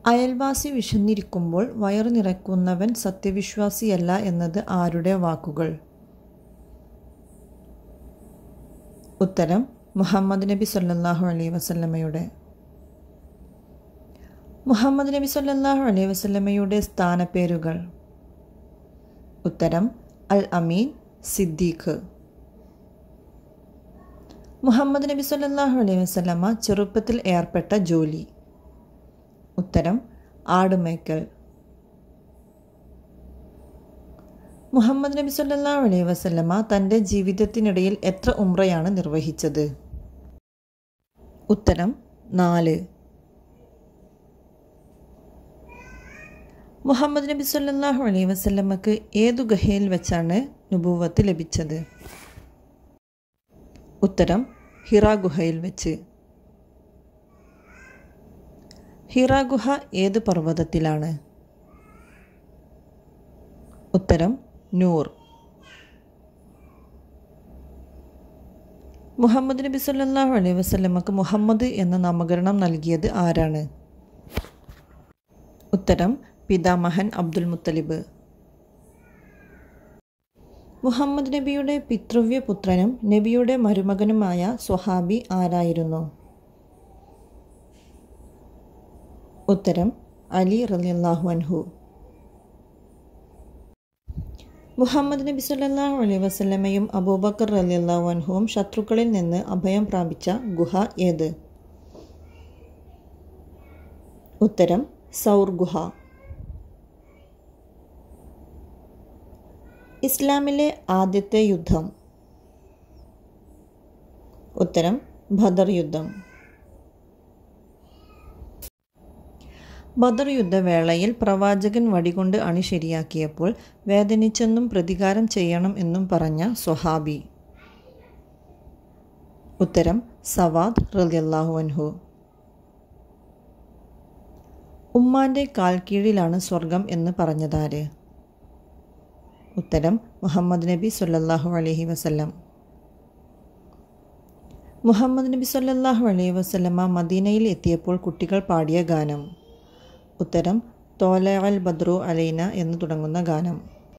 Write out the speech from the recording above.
അയൽവാസി വിശന്നിരിക്കുമ്പോൾ വയറു നിറയ്ക്കുന്നവൻ സത്യവിശ്വാസിയല്ല എന്നത് ആരുടെ വാക്കുകൾ ഉത്തരം മുഹമ്മദ് നബി സല്ലല്ലാഹു അലൈഹി വസല്ലമയുടെ മുഹമ്മദ് നബി സല്ലല്ലാഹു അലൈഹി വസല്ലമയുടെ സ്ഥാനപ്പേരുകൾ ഉത്തരം അൽ അമീൻ സിദ്ദീഖ് മുഹമ്മദ് നബി സല്ലല്ലാഹു അലൈഹി വസല്ലമ ചെറുപ്പത്തിൽ ഏർപ്പെട്ട ജോലി ഉത്തരം ആടുമേക്കൽ മുഹമ്മദ് നബി സല്ലല്ലാഹു അലൈഹി വസല്ലമ തൻ്റെ ജീവിതത്തിനിടയിൽ എത്ര ഉംറയാണ് നിർവഹിച്ചത് ഉത്തരം നാല് മുഹമ്മദ് നബി സല്ലല്ലാഹു അലൈഹി വസല്ലമക്ക് ഏതു ഗഹയിൽ വെച്ചാണ് നുബൂവത്ത് ലഭിച്ചത് ഉത്തരം ഹിറ ഗുഹയിൽ വെച്ച് ഹിറ ഗുഹ ഏത് പർവ്വതത്തിലാണ് ഉത്തരം നൂർ മുഹമ്മദ് നബി സല്ലല്ലാഹു അലൈഹി വസല്ലമക്ക് മുഹമ്മദ് എന്ന നാമകരണം നൽകിയത് ആരാണ് ഉത്തരം പിതാമഹൻ അബ്ദുൽ മുത്തലിബ് മുഹമ്മദ് നബിയുടെ പിതൃവ്യ പുത്രനും നബിയുടെ മരുമകനുമായ സ്വഹാബി ആരായിരുന്നു ഉത്തരം അലി റളിയല്ലാഹു അൻഹു മുഹമ്മദ് നബി സല്ലല്ലാഹു അലൈഹി വസല്ലമയും അബൂബക്കർ റളിയല്ലാഹു അൻഹുവും ശത്രുക്കളിൽ നിന്ന് അഭയം പ്രാപിച്ച ഗുഹ ഏത് ഉത്തരം സൗർ ഗുഹ ഇസ്ലാമിലെ ആദ്യത്തെ യുദ്ധം ഉത്തരം ബദർ യുദ്ധം ബദർ യുദ്ധവേളയിൽ പ്രവാചകൻ വടികൊണ്ട് അണി ശരിയാക്കിയപ്പോൾ വേദനിച്ചെന്നും പ്രതികാരം ചെയ്യണം എന്നും പറഞ്ഞ സ്വഹാബി ഉത്തരം സവാദ് റളിയല്ലാഹു അൻഹു ഉമ്മാന്റെ കാൽ കീഴിലാണ് സ്വർഗം എന്ന് പറഞ്ഞതാര് ഉത്തരം മുഹമ്മദ് നബി സല്ലല്ലാഹു അലൈഹി വസല്ലം മുഹമ്മദ് നബി സല്ലല്ലാഹു അലൈഹി വസല്ലമ മദീനയിൽ എത്തിയപ്പോൾ കുട്ടികൾ പാടിയ ഗാനം ഉത്തരം തോല അൽ ബദ്രു അലൈന എന്ന് തുടങ്ങുന്ന ഗാനം